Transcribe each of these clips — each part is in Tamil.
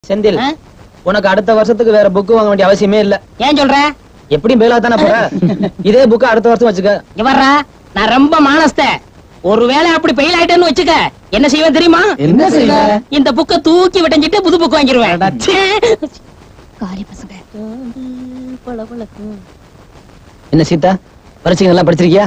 செந்தில் ஆ? உனக்கு அடுத்த வருஷத்துக்கு வேற புக் வாங்க வேண்டிய அவசியமே இல்ல ஏன் சொல்ற எப்படியும் மேலா தானே போற இதே புக் அடுத்த வருஷம் வச்சுக்க இங்க வர்றா நான் ரொம்ப மானஸ்த ஒருவேளை அப்படி பெயில் ஆயிட்டேன்னு வச்சுக்க என்ன செய்வேன் தெரியுமா என்ன செய்வ? இந்த புக்க தூக்கி விட்டஞ்சிட்டு புது புக் வாங்கிருவேன் காரி பசங்க என்ன சீதா பரிச்சைகள் எல்லாம் படிச்சிருக்கியா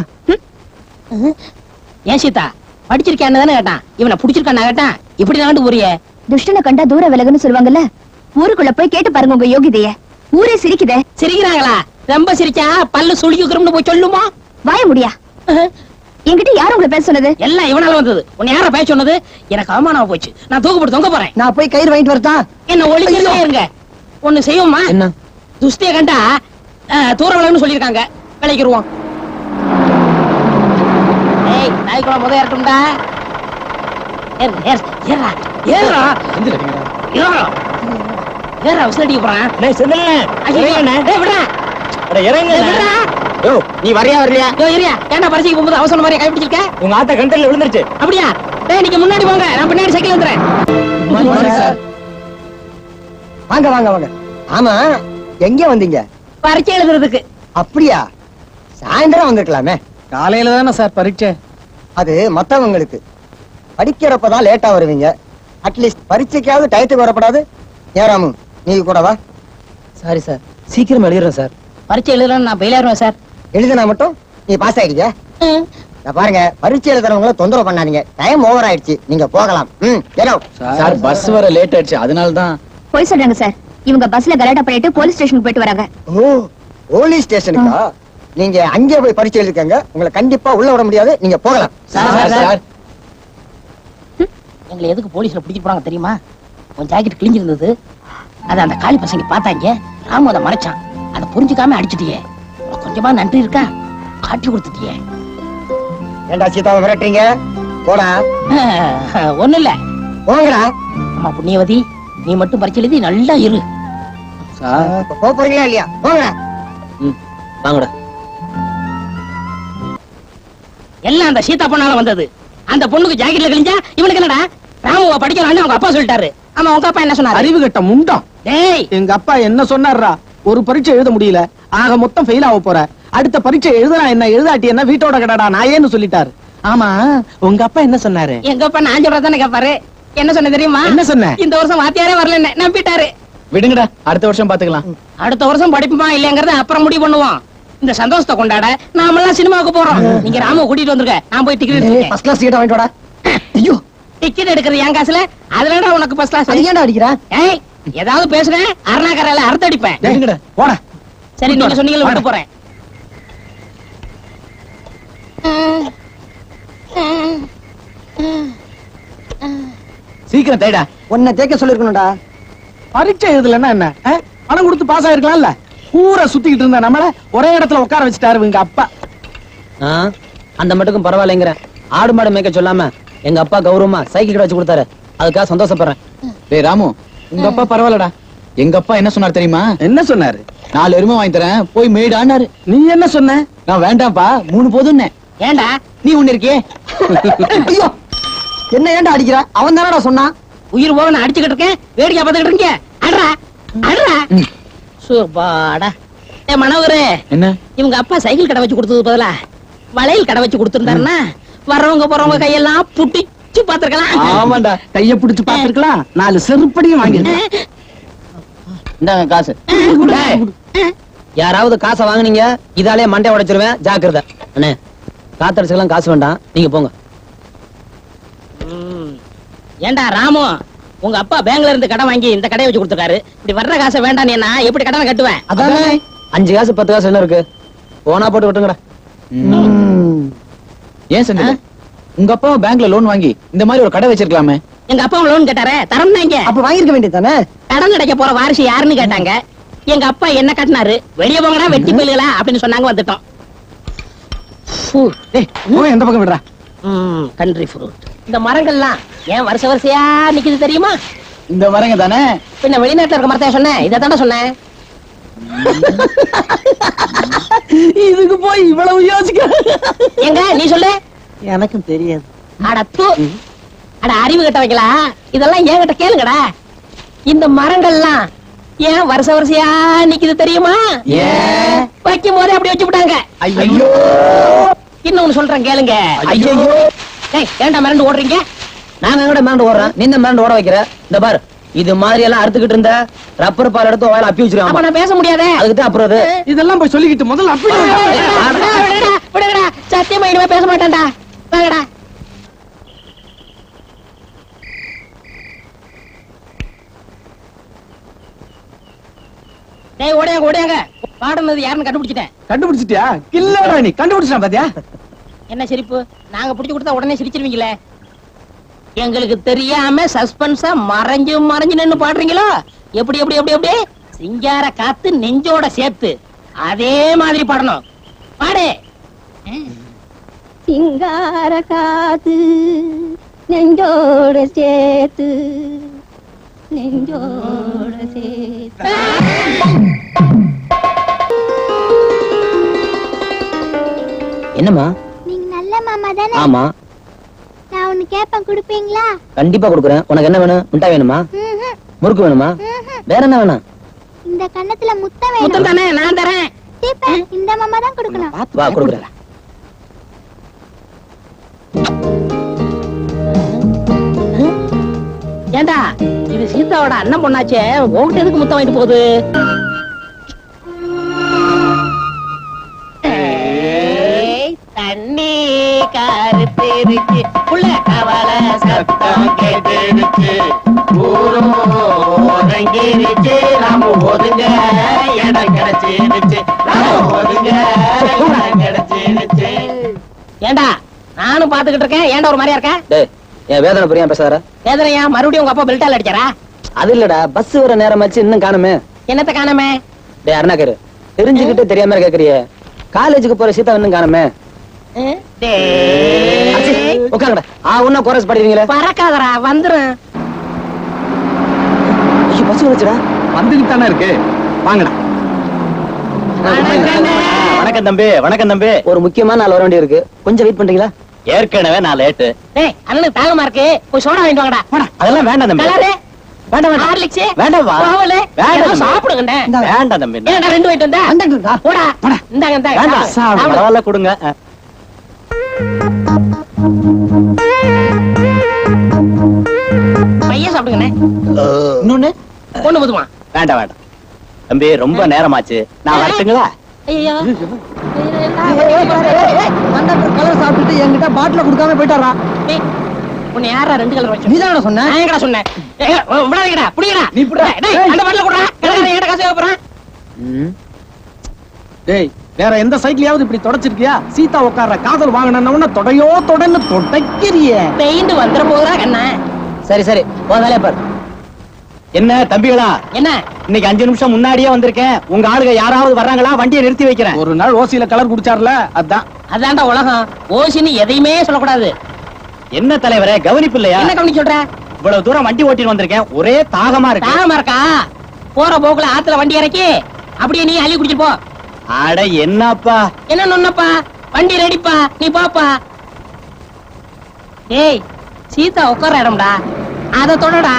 ஏன் சீதா படிச்சிருக்கேன்னு தானே கேட்டான் இவனை புடிச்சிருக்கான்னு கேட்டான் இப்படி நாண்டு போறியே துஷ்டனை கண்டா தூர விலகுன்னு சொல்லுவாங்கல்ல ஊருக்குள்ள போய் கேட்டு பாருங்க உங்க யோகிதைய ஊரே சிரிக்குதே சிரிக்கிறாங்களா ரொம்ப சிரிச்சா பல்லு சுழிக்குறோம்னு போய் சொல்லுமா வாய முடியா என்கிட்ட யாரும் உங்களை பேச சொன்னது எல்லாம் இவனால வந்தது உன்னை யார பேச சொன்னது எனக்கு அவமானமா போச்சு நான் தூக்கு போட்டு தொங்க போறேன் நான் போய் கயிறு வாங்கிட்டு வரட்டா என்ன ஒளிக்கிறதே இருங்க ஒண்ணு செய்வோமா என்ன துஸ்திய கண்டா அஹ், தூர விலகுன்னு சொல்லிருக்காங்க விளைக்கிருவோம் ஏய் நாய்க்குள்ள முத ஏறட்டும்டா ஏறு, ஏறு, ஏறுடா, ஏறுடா, ஏறுடா. ஏறுடா, விசில் அடிக்க போறான். ஐயோ, டேய், விட்றா, டேய், விட்றா. நீ வரையா வரலையா யோ, இருயா, ஏன்டா பரிசைக்கு போகும்போது அவசரம் மாதிரி கை பிடிச்சிருக்க? உங்க ஆத்த கண்டல்ல விழுந்துருச்சு அப்படியா டேய் நீங்க முன்னாடி போங்க நான் பின்னாடி சைக்கிள் வந்துறேன் வாங்க வாங்க வாங்க ஆமா எங்க வந்தீங்க பரீட்சை எழுதுறதுக்கு அப்படியா சாயந்தரம் வந்திருக்கலாமே காலையில தானே சார் பரீட்சை அது மத்தவங்களுக்கு படிக்கிறப்பதான் லேட்டா வருவீங்க அட்லீஸ்ட் பரீட்சைக்காவது டயத்துக்கு வரப்படாது ஏறாமு நீ கூட வா சாரி சார் சீக்கிரம் எழுதுறேன் சார் பரீட்சை எழுதுறேன்னு நான் பெயிலாயிருவேன் சார் எழுதுனா மட்டும் நீ பாஸ் ஆயிடுங்க நான் பாருங்க பரீட்சை எழுதுறவங்கள தொந்தரவு பண்ணாதீங்க டைம் ஓவர் ஆயிடுச்சு நீங்க போகலாம் ம் ஏறோ சார் பஸ் வர லேட் ஆயிடுச்சு அதனால தான் போய் சொல்றாங்க சார் இவங்க பஸ்ல கலாட்டா பண்ணிட்டு போலீஸ் ஸ்டேஷனுக்கு போயிட்டு வராங்க ஓ போலீஸ் ஸ்டேஷனுக்கா நீங்க அங்கே போய் பரீட்சை எழுதிக்கங்க உங்களை கண்டிப்பா உள்ள விட முடியாது நீங்க போகலாம் சார், சார். எங்களை எதுக்கு போலீஸ்ல பிடிச்சிட்டு போறாங்க தெரியுமா உன் ஜாக்கெட் கிழிஞ்சிருந்தது அத அந்த காளி பசங்க பார்த்தாங்க ராமு அதை மறைச்சான் அதை புரிஞ்சுக்காம அடிச்சிட்டியே உனக்கு கொஞ்சமா நன்றி இருக்கா காட்டி கொடுத்துட்டியே ஏண்டா சீதாவை மிரட்டுறீங்க போடா ஒண்ணு இல்ல போங்கடா அம்மா புண்ணியவதி நீ மட்டும் பரிச்சை எழுதி நல்லா இரு சார் இப்ப போக போறீங்களா இல்லையா போங்கடா ம் வாங்கடா எல்லாம் அந்த சீதா பொண்ணால வந்தது அந்த பொண்ணுக்கு ஜாக்கெட்ல கிழிஞ்சா இவனுக்கு என்னடா ராமுவ படிக்கிறான்னு அவங்க அப்பா சொல்லிட்டாரு ஆமா உங்க அப்பா என்ன சொன்னாரு அறிவு கட்ட முண்டம் டேய் எங்க அப்பா என்ன சொன்னார்ரா ஒரு பரீட்சை எழுத முடியல ஆக மொத்தம் ஃபெயில் ஆக போற அடுத்த பரீட்சை எழுதுனா என்ன எழுதாட்டி என்ன வீட்டோட கடடா நாயேன்னு சொல்லிட்டாரு ஆமா உங்க அப்பா என்ன சொன்னாரு எங்க அப்பா நான் சொல்றதானே கேப்பாரு என்ன சொன்ன தெரியுமா என்ன சொன்ன? இந்த வருஷம் வாத்தியாரே வரல நம்பிட்டாரு விடுங்கடா அடுத்த வருஷம் பாத்துக்கலாம் அடுத்த வருஷம் படிப்புமா இல்லங்கறத அப்புறம் முடிவு பண்ணுவோம் இந்த சந்தோஷத்தை கொண்டாட நாமெல்லாம் சினிமாவுக்கு போறோம் நீங்க ராம கூட்டிட்டு வந்துருங்க நான் போய் டிக்கெட் எடுத்துக்கேன் ஃபர்ஸ்ட் கிளாஸ் சீட்டை வாங்கிட்டு வாடா ஐயோ டிக்கெட் எடுக்கிறது என் காசுல அதுலடா உனக்கு ஃபர்ஸ்ட் அது கிளாஸ் ஏன்டா அடிக்கிறா ஏய் ஏதாவது பேசுறேன் அருணாக்கரையில அறுத்து அடிப்பேன் விடுங்கடா, போடா சரி நீங்க சொன்னீங்களா விட்டு போறேன் சீக்கிரம் தேடா உன்னை தேக்க சொல்லிருக்கணும்டா பரீட்சை எழுதலன்னா என்ன ஆ? பணம் கொடுத்து பாஸ் ஆயிருக்கலாம்ல ஊரை சுத்திக்கிட்டு இருந்த நம்மள ஒரே இடத்துல உட்கார வச்சுட்டாரு எங்க அப்பா ஆ, அந்த மட்டுக்கும் பரவாயில்லைங்கிறேன் ஆடு மாடு மேய்க்க சொல்லாம எங்க அப்பா கௌரவமா சைக்கிள் கடை வச்சு கொடுத்தாரு அதுக்காக சந்தோஷப்படுறேன் டேய் ராமு உங்க அப்பா பரவாயில்லடா எங்க அப்பா என்ன சொன்னார் தெரியுமா என்ன சொன்னாரு நாலு எருமை வாங்கி தரேன் போய் மேய்டான்னாரு நீ என்ன சொன்ன நான் வேண்டாம்ப்பா மூணு போதும்னே ஏன்டா நீ ஒண்ணு இருக்கியே ஐயோ என்ன ஏன்டா அடிக்கிறா அவன் தானடா சொன்னான் உயிர் போக நான் அடிச்சுக்கிட்டு இருக்கேன் வேடிக்கை பார்த்துக்கிட்டு இருக்கீங்க அட்ரா அட்ரா சூப்பாடா ஏ மனோகரே என்ன இவங்க அப்பா சைக்கிள் கடை வச்சு கொடுத்தது பதிலா வளையல் கடை வச்சு கொடுத்திருந்தாருன்னா வர்றவங்க போறவங்க கையெல்லாம் புட்டிச்சு பாத்துருக்கலாம் ஆமாண்டா கைய பிடிச்சு பாத்துருக்கலாம் நாலு செருப்படியும் வாங்கிருக்கேன் இந்தாங்க காசு யாராவது காசை வாங்குனீங்க இதாலே மண்டை உடைச்சிருவேன் ஜாக்கிரதை அண்ணே காத்தடிச்சுக்கலாம் காசு வேண்டாம் நீங்க போங்க ஏண்டா ராமு உங்க அப்பா பேங்க்ல இருந்து கடன் வாங்கி இந்த கடையை வச்சு கொடுத்துருக்காரு இப்படி வர்ற காசை வேண்டாம் நீ நான் எப்படி கடனை கட்டுவேன் அதானே அஞ்சு காசு பத்து காசு என்ன இருக்கு போனா போட்டு விட்டுங்கடா ஏன் செந்தில் உங்க அப்பா பேங்க்ல லோன் வாங்கி இந்த மாதிரி ஒரு கடை வச்சிருக்கலாமே எங்க அப்பா லோன் கேட்டாரே தரம் இங்க அப்ப வாங்கிருக்க வேண்டியதானே கடன் கிடைக்க போற வாரிசு யாருன்னு கேட்டாங்க எங்க அப்பா என்ன கட்டினாரு வெளிய போங்கடா வெட்டி போயிலுங்களா அப்படின்னு சொன்னாங்க வந்துட்டோம் ஏய் போய் எந்த பக்கம் விடுறா கண்ட்ரி ஃப்ரூட் இந்த மரங்கள்லாம் ஏன் வருஷ வருஷையா நிக்குது தெரியுமா இந்த வரங்க தானே பின்ன வெளிநாட்டுல இருக்க மரத்தையா சொன்னேன் இதை தானே சொன்னேன் இதுக்கு போய் இவ்வளவு யோசிக்க எங்க நீ சொல்லு எனக்கும் தெரியாது அட தூ அட அறிவு கட்ட வைக்கலாம் இதெல்லாம் என்கிட்ட கேளுங்கடா இந்த மரங்கள்லாம் ஏன் வருஷ வருஷையா நிக்குது தெரியுமா ஏன்? வைக்கும் போதே அப்படி வச்சு விட்டாங்க ஐயோ இன்னொன்னு சொல்றேன் கேளுங்க ஐயோ டேய் ஏன்டா மிரண்டு ஓடுறீங்க நாங்க எங்கட மேண்டு ஓடுறோம் நின்ன மேண்டு ஓட வைக்கிற இந்த பாரு இது மாதிரி எல்லாம் அறுத்துக்கிட்டு இருந்த ரப்பர் பால் எடுத்து வாயில அப்பி அப்ப வச்சிருவாங்க நான் பேச முடியாதே அதுக்கு தான் அப்புறம் அது இதெல்லாம் போய் சொல்லிக்கிட்டு முதல்ல அப்படி விடுடா, விடுடா, விடுடா. சத்தியமா இனிமே பேச மாட்டேன்டா வாங்கடா டேய் ஓடியாங்க ஓடியாங்க பாடுனது யாருன்னு கண்டுபிடிச்சிட்டேன் கண்டுபிடிச்சிட்டியா கில்லடா நீ கண்டுபிடிச்சான் பாத்தியா என்ன சிரிப்பு நாங்க பிடிச்சு கொடுத்தா உடனே சிரிச்சிருவீங்களே எங்களுக்கு தெரியாம சஸ்பென்ஸா மறைஞ்சு மறைஞ்சு நின்னு பாடுறீங்களோ எப்படி எப்படி எப்படி எப்படி சிங்கார காத்து நெஞ்சோட சேர்த்து அதே மாதிரி பாடணும் பாடு சிங்கார காத்து நெஞ்சோட சேர்த்து நெஞ்சோட சேர்த்து என்னம்மா நீங்க நல்ல மாமா தானே ஆமா நான் ஒண்ணு கேப்பேன் கொடுப்பீங்களா கண்டிப்பா கொடுக்குறேன் உனக்கு என்ன வேணும் மிட்டாய் வேணுமா முறுக்கு வேணுமா வேற என்ன வேணும் இந்த கண்ணத்துல முத்தம் முத்தம் தானே நான் தரேன் சீப்பா இந்த மாமா தான் கொடுக்கணும் வா கொடுக்குறேன் ஏண்டா இது சீதாவோட அண்ணன் பொண்ணாச்சே உங்ககிட்ட எதுக்கு முத்தம் வாங்கிட்டு போகுது ஏய், தண்ணி கருத்திருச்சு உள்ள கவல சத்தம் கேட்டுருச்சு ஊரும் ஒதுங்கிருச்சு நாம ஒதுங்க இடம் கிடைச்சிருச்சு நாம ஒதுங்க இடம் கிடைச்சிருச்சு ஏண்டா நானும் பாத்துக்கிட்டு இருக்கேன் ஏன்டா ஒரு மாதிரியா இருக்க டேய் என் வேதனை புரியாம பேசாத வேதனையா மறுபடியும் உங்க அப்பா பெல்ட்டால் அடிச்சாரா அது இல்லடா பஸ் வர நேரம் ஆச்சு இன்னும் காணுமே என்னத்த காணாமே டேய் அருணாக்கரு தெரிஞ்சுக்கிட்டு தெரியாம கேக்குறியே காலேஜுக்கு போற சீதா இன்னும் காணுமே உட்காங்கடா ஆ உன்ன கோரஸ் படிக்கிறீங்களே பறக்காதடா வந்துரும் ஐயோ பஸ் வந்துச்சுடா வந்துகிட்டு தானே இருக்கு வாங்கடா வணக்கம் தம்பி வணக்கம் தம்பி ஒரு முக்கியமான நாள் வர வேண்டி இருக்கு கொஞ்சம் வெயிட் பண்றீங்களா ஏற்கனவே நான் லேட்டு டேய் அண்ணனுக்கு தாகமா இருக்கு போய் சோடா வாங்கிட்டு வாங்கடா போடா அதெல்லாம் வேண்டாம் தம்பி கலரு வேண்டாம் வேண்டாம் ஹார்லிக்ஸ் வேண்டாம் வா பாவலு வேண்டாம் ஏதோ தம்பி. சாப்பிடுங்கண்ணே வேண்டாம் தம்பி ஏன்டா ரெண்டு வாங்கிட்டு வந்தா போடா இந்தாங்க இந்தாங்க வேண்டாம் சாப்பிடு. பரவாயில்ல கொடுங்க அஹ். பையன் சாப்பிடுங்கண்ணே இன்னொன்னு பொண்ணு போதுமா வேண்டாம் வேண்டாம் தம்பி ரொம்ப நேரமாச்சு நான் வரட்டுங்களா ஐயோ கலர் சாப்பிட்டுட்டு என்கிட்ட பாட்டில கொடுக்காம போயிட்டாரா டேய், உன்னை யாரா ரெண்டு கலர் வச்சு நீதானே சொன்ன நான் எங்கடா சொன்னேன் ஏய், விடாதீங்கடா புடிங்கடா நீ புடிடா. டேய், ஏய். அந்த பாட்டில குடுறா கடைக்காரன் என்கிட்ட காசு வைப்பறான் ம். டேய் வேற எந்த சைக்கிளையாவது இப்படி தொடச்சிருக்கியா சீதா உட்கார்ற காதல் வாங்கினவன தொடையோ தொடன்னு தொடைக்கிறியே பெயிண்ட் வந்துற போகுதா கண்ணா சரி சரி உன் வேலையை பாரு என்ன தம்பிகளா என்ன இன்னைக்கு அஞ்சு நிமிஷம் முன்னாடியே வந்திருக்கேன் உங்க ஆளுங்க யாராவது வர்றாங்களா வண்டியை நிறுத்தி வைக்கிறேன் ஒரு நாள் ஓசியில கலர் குடிச்சார்ல அதான் அதான்டா உலகம் ஓசின்னு எதையுமே சொல்லக்கூடாது என்ன தலைவரே கவனிப்பு இல்லையா என்ன கவனிச்சு சொல்ற இவ்வளவு தூரம் வண்டி ஓட்டிட்டு வந்திருக்கேன் ஒரே தாகமா இருக்கு தாகமா இருக்கா போற போக்குல ஆத்துல வண்டி இறக்கி அப்படியே நீ அள்ளி குடிச்சிட்டு போ அட என்னப்பா என்ன நொன்னப்பா வண்டி ரெடிப்பா நீ போப்பா ஏய் சீதா உட்கார இடம்டா அத தொடடா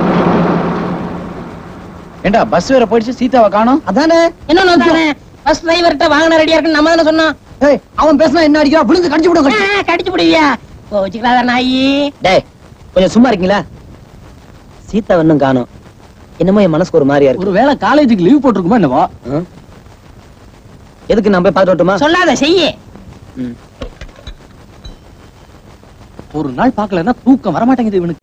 ஏண்டா பஸ் வேற போயிடுச்சு சீதாவை காணோம் அதானே என்ன நோந்தானே பஸ் டிரைவர்கிட்ட வாகனம் ரெடியா இருக்குன்னு நம்ம தானே சொன்னோம் ஏய் அவன் பேசினா என்ன அடிக்கிறா விழுந்து கடிச்சு விடுங்க ஆ, கடிச்சு பிடிவியா கோச்சுக்கலாத நாயி டேய் கொஞ்சம் சும்மா இருக்கீங்களா சீதா இன்னும் காணும் என்னமோ என் மனசுக்கு ஒரு மாதிரியா இருக்கு ஒரு வேளை காலேஜுக்கு லீவ் போட்டிருக்குமா என்னவோ ம்? எதுக்கு நான் போய் பார்த்துட்டு வரட்டுமா சொல்லாத செய்யி ம். ஒரு நாள் பாக்கலன்னா தூக்கம் வரமாட்டேங்குது இவனுக்கு